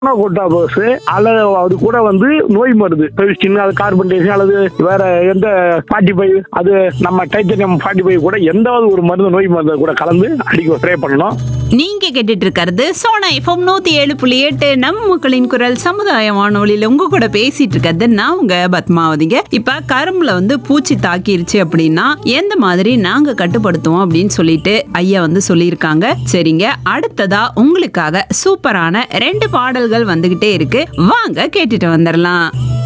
கொட்டாபோஸ் அல்லது அது கூட வந்து நோய் மருந்து பெவிஸ்டின் அது கார்பன் டை அல்லது வேற எந்த ஃபார்ட்டி ஃபைவ் அது நம்ம டைட்டனியம் ஃபார்ட்டி ஃபைவ் கூட எந்த ஒரு மருந்து நோய் மருந்து கூட கலந்து அடிக்க ஸ்ப்ரே பண்ணணும் நீங்க கேட்டுட்டு இருக்கிறது சோனா எஃப்எம் நூத்தி ஏழு புள்ளி எட்டு நம்ம மக்களின் குரல் சமுதாய வானொலியில உங்க கூட பேசிட்டு இருக்கிறது நான் உங்க பத்மாவதிங்க இப்ப கரும்புல வந்து பூச்சி தாக்கிருச்சு அப்படின்னா எந்த மாதிரி நாங்க கட்டுப்படுத்துவோம் அப்படின்னு சொல்லிட்டு ஐயா வந்து சொல்லியிருக்காங்க சரிங்க அடுத்ததா உங்களுக்காக சூப்பரான ரெண்டு பாடல்கள் வந்துகிட்டே இருக்கு வாங்க கேட்டுட்டு வந்துடலாம்